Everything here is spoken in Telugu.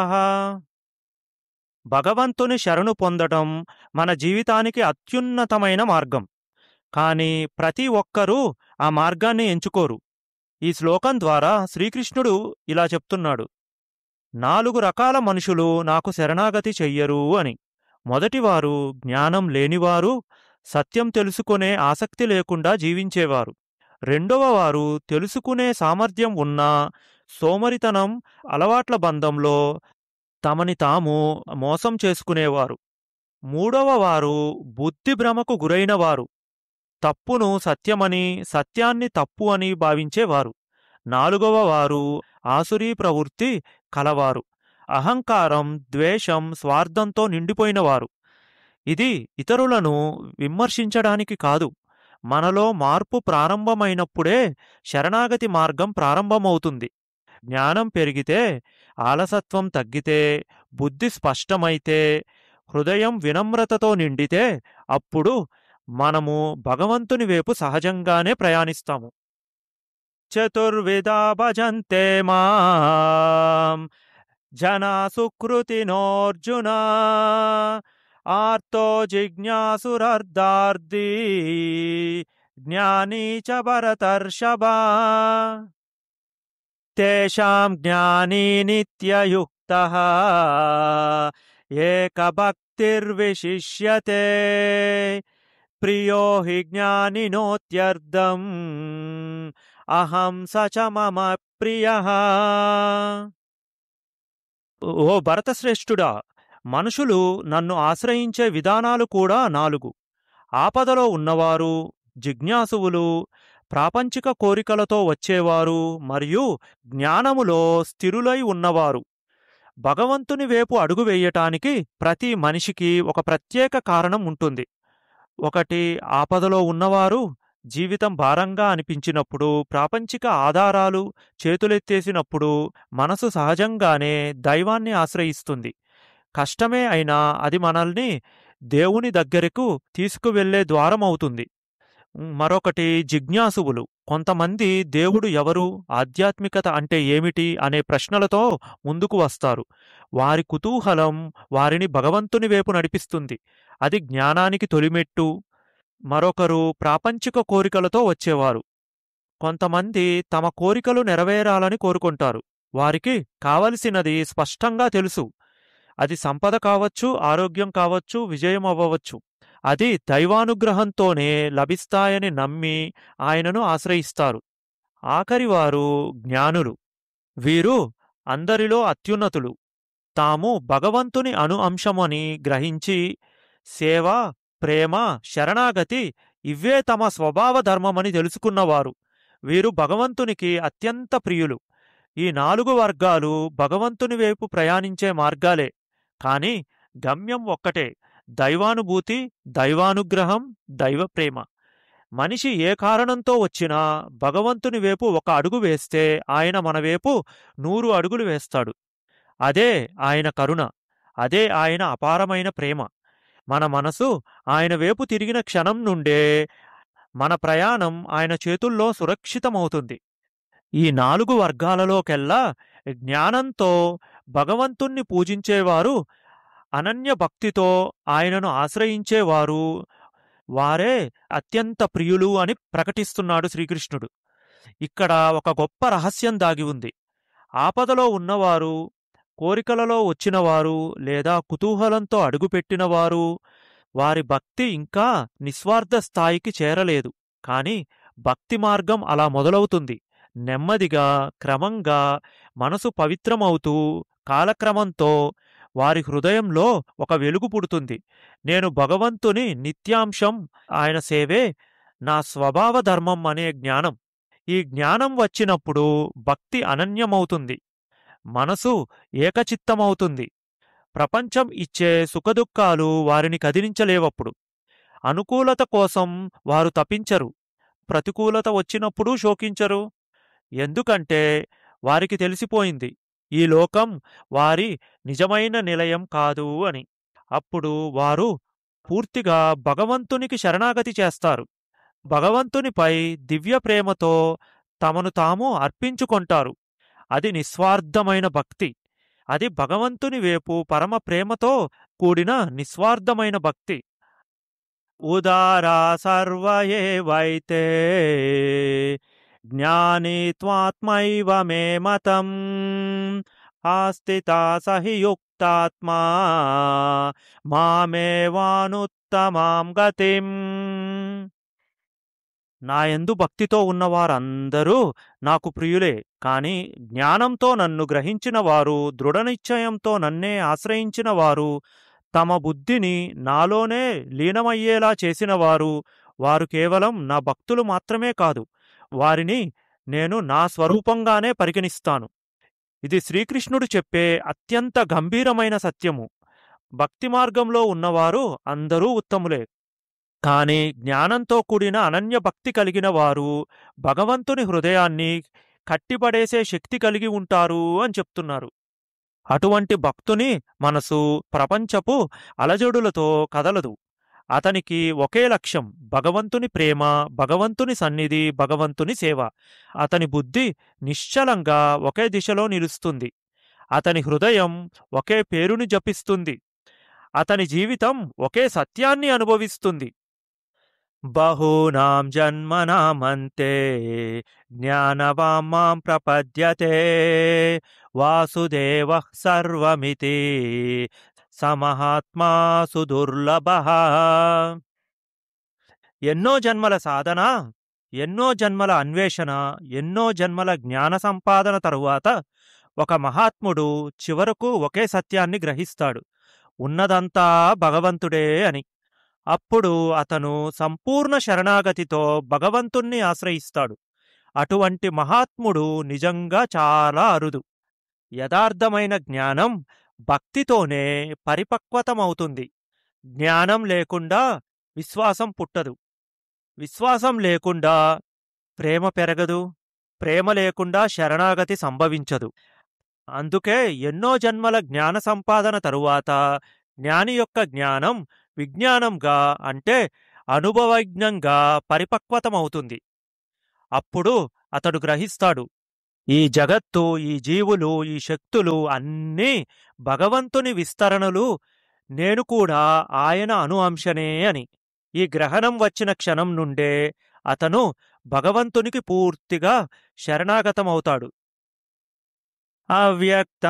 భగవంతుని శరణు పొందటం మన జీవితానికి అత్యున్నతమైన మార్గం కానీ ప్రతి ఒక్కరూ ఆ మార్గాన్ని ఎంచుకోరు ఈ శ్లోకం ద్వారా శ్రీకృష్ణుడు ఇలా చెప్తున్నాడు నాలుగు రకాల మనుషులు నాకు శరణాగతి చెయ్యరు అని మొదటివారు జ్ఞానం లేనివారు సత్యం తెలుసుకునే ఆసక్తి లేకుండా జీవించేవారు రెండవ వారు తెలుసుకునే సామర్థ్యం ఉన్నా సోమరితనం అలవాట్ల బంధంలో తమని తాము మోసం చేసుకునేవారు మూడవ వారు బుద్ధి భ్రమకు గురైనవారు తప్పును సత్యమని సత్యాన్ని తప్పు అని భావించేవారు నాలుగవ వారు ఆసురీ ప్రవృత్తి కలవారు అహంకారం ద్వేషం స్వార్థంతో నిండిపోయినవారు ఇది ఇతరులను విమర్శించడానికి కాదు మనలో మార్పు ప్రారంభమైనప్పుడే శరణాగతి మార్గం ప్రారంభమవుతుంది జ్ఞానం పెరిగితే ఆలసత్వం తగ్గితే బుద్ధి స్పష్టమైతే హృదయం వినమ్రతతో నిండితే అప్పుడు మనము భగవంతుని వైపు సహజంగానే ప్రయాణిస్తాము చతుర్విధా భజంతే మాం జనా సుకృతినోర్జున ఆర్తో జిజ్ఞాసురర్ధార్దీ జ్ఞానీ చ భరతర్షభా తేషాం జ్ఞానీ నిత్యయుక్తః ఏకభక్తిర్విశిష్యతే ప్రియో హి జ్ఞానినోత్యర్థం అహం స చ మమ ప్రియ ఓ భరతశ్రేష్ఠుడా మనుషులు నన్ను ఆశ్రయించే విధానాలు కూడా నాలుగు ఆపదలో ఉన్నవారు జిజ్ఞాసువులు ప్రాపంచిక కోరికలతో వచ్చేవారు మరియు జ్ఞానములో స్థిరులై ఉన్నవారు భగవంతుని వైపు అడుగు వేయటానికి ప్రతి మనిషికి ఒక ప్రత్యేక కారణం ఉంటుంది ఒకటి ఆపదలో ఉన్నవారు జీవితం భారంగా అనిపించినప్పుడు ప్రాపంచిక ఆధారాలు చేతులెత్తేసినప్పుడు మనసు సహజంగానే దైవాన్ని ఆశ్రయిస్తుంది కష్టమే అయినా అది మనల్ని దేవుని దగ్గరకు తీసుకువెళ్లే ద్వారమవుతుంది మరొకటి జిజ్ఞాసువులు కొంతమంది దేవుడు ఎవరు ఆధ్యాత్మికత అంటే ఏమిటి అనే ప్రశ్నలతో ముందుకు వస్తారు వారి కుతూహలం వారిని భగవంతుని వైపు నడిపిస్తుంది అది జ్ఞానానికి తొలిమెట్టు మరొకరు ప్రాపంచిక కోరికలతో వచ్చేవారు కొంతమంది తమ కోరికలు నెరవేరాలని కోరుకుంటారు వారికి కావలసినది స్పష్టంగా తెలుసు అది సంపద కావచ్చు ఆరోగ్యం కావచ్చు విజయం అవ్వవచ్చు అది దైవానుగ్రహంతోనే లభిస్తాయని నమ్మి ఆయనను ఆశ్రయిస్తారు ఆఖరివారు జ్ఞానులు వీరు అందరిలో అత్యున్నతులు తాము భగవంతుని అను అంశమని గ్రహించి సేవ ప్రేమ శరణాగతి ఇవే తమ స్వభావ ధర్మమని తెలుసుకున్నవారు వీరు భగవంతునికి అత్యంత ప్రియులు ఈ నాలుగు వర్గాలు భగవంతుని వైపు ప్రయాణించే మార్గాలే కాని గమ్యం ఒక్కటే దైవానుభూతి దైవానుగ్రహం దైవ ప్రేమ మనిషి ఏ కారణంతో వచ్చినా భగవంతుని వైపు ఒక అడుగు వేస్తే ఆయన మన వైపు నూరు అడుగులు వేస్తాడు అదే ఆయన కరుణ అదే ఆయన అపారమైన ప్రేమ మన మనసు ఆయన వైపు తిరిగిన క్షణం నుండే మన ప్రయాణం ఆయన చేతుల్లో సురక్షితమవుతుంది ఈ నాలుగు వర్గాలలోకెల్లా జ్ఞానంతో భగవంతుణ్ణి పూజించేవారు అనన్య భక్తితో ఆయనను ఆశ్రయించేవారు వారే అత్యంత ప్రియులు అని ప్రకటిస్తున్నాడు శ్రీకృష్ణుడు ఇక్కడ ఒక గొప్ప రహస్యం దాగి ఉంది ఆపదలో ఉన్నవారు కోరికలలో వచ్చినవారు లేదా కుతూహలంతో అడుగుపెట్టినవారు వారి భక్తి ఇంకా నిస్వార్థ స్థాయికి చేరలేదు కాని భక్తి మార్గం అలా మొదలవుతుంది నెమ్మదిగా క్రమంగా మనసు పవిత్రమవుతూ కాలక్రమంతో వారి హృదయంలో ఒక వెలుగు పుడుతుంది నేను భగవంతుని నిత్యాంశం ఆయన సేవే నా స్వభావ ధర్మం అనే జ్ఞానం ఈ జ్ఞానం వచ్చినప్పుడు భక్తి అనన్యమవుతుంది మనసు ఏకచిత్తమవుతుంది ప్రపంచం ఇచ్చే సుఖదుఖాలు వారిని కదిలించలేవప్పుడు అనుకూలత కోసం వారు తపించరు ప్రతికూలత వచ్చినప్పుడు శోకించరు ఎందుకంటే వారికి తెలిసిపోయింది ఈ లోకం వారి నిజమైన నిలయం కాదు అని అప్పుడు వారు పూర్తిగా భగవంతునికి శరణాగతి చేస్తారు భగవంతునిపై దివ్య ప్రేమతో తమను తాము అర్పించుకొంటారు అది నిస్వార్థమైన భక్తి అది భగవంతుని వైపు పరమ ప్రేమతో కూడిన నిస్వార్థమైన భక్తి ఉదారా సర్వ ఏవైతే జ్ఞాని త్వాత్మైవ మే మతం ఆస్థితా సహి యుక్తాత్మా మామేవానుత్తమాం గతిం నా యందు భక్తితో ఉన్నవారందరూ నాకు ప్రియులే కాని జ్ఞానంతో నన్ను గ్రహించిన వారు దృఢనిశ్చయంతో నన్నే ఆశ్రయించిన వారు తమ బుద్ధిని నాలోనే లీనమయ్యేలా చేసిన వారు వారు కేవలం నా భక్తులు మాత్రమే కాదు వారిని నేను నా స్వరూపంగానే పరిగణిస్తాను ఇది శ్రీకృష్ణుడు చెప్పే అత్యంత గంభీరమైన సత్యము భక్తి మార్గంలో ఉన్నవారు అందరూ ఉత్తములే కాని జ్ఞానంతో కూడిన అనన్య భక్తి కలిగిన వారు భగవంతుని హృదయాన్ని కట్టిపడేసే శక్తి కలిగి ఉంటారు అని చెప్తున్నారు అటువంటి భక్తుని మనసు ప్రపంచపు అలజడులతో కదలదు అతనికి ఒకే లక్ష్యం భగవంతుని ప్రేమ భగవంతుని సన్నిధి భగవంతుని సేవ అతని బుద్ధి నిశ్చలంగా ఒకే దిశలో నిలుస్తుంది అతని హృదయం ఒకే పేరుని జపిస్తుంది అతని జీవితం ఒకే సత్యాన్ని అనుభవిస్తుంది బహూనాం జన్మనామంతే జ్ఞానవాం మాం ప్రపద్యతే వాసుదేవ సర్వమితి సమహాత్మా సుదుర్లభ ఎన్నో జన్మల సాధన ఎన్నో జన్మల అన్వేషణ ఎన్నో జన్మల జ్ఞాన సంపాదన తరువాత ఒక మహాత్ముడు చివరకు ఒకే సత్యాన్ని గ్రహిస్తాడు ఉన్నదంతా భగవంతుడే అని అప్పుడు అతను సంపూర్ణ శరణాగతితో భగవంతుణ్ణి ఆశ్రయిస్తాడు అటువంటి మహాత్ముడు నిజంగా చాలా అరుదు యథార్థమైన జ్ఞానం భక్తితోనే పరిపక్వతమవుతుంది జ్ఞానం లేకుండా విశ్వాసం పుట్టదు విశ్వాసం లేకుండా ప్రేమ పెరగదు ప్రేమ లేకుండా శరణాగతి సంభవించదు అందుకే ఎన్నో జన్మల జ్ఞాన సంపాదన తరువాత జ్ఞాని యొక్క జ్ఞానం విజ్ఞానంగా అంటే అనుభవజ్ఞంగా పరిపక్వతమవుతుంది అప్పుడు అతడు గ్రహిస్తాడు ఈ జగత్తు ఈ జీవులు ఈ శక్తులు అన్నీ భగవంతుని విస్తరణలు నేను కూడా ఆయన అను అంశనే అని ఈ గ్రహణం వచ్చిన క్షణం నుండే అతను భగవంతునికి పూర్తిగా శరణాగతమవుతాడు అవ్యక్త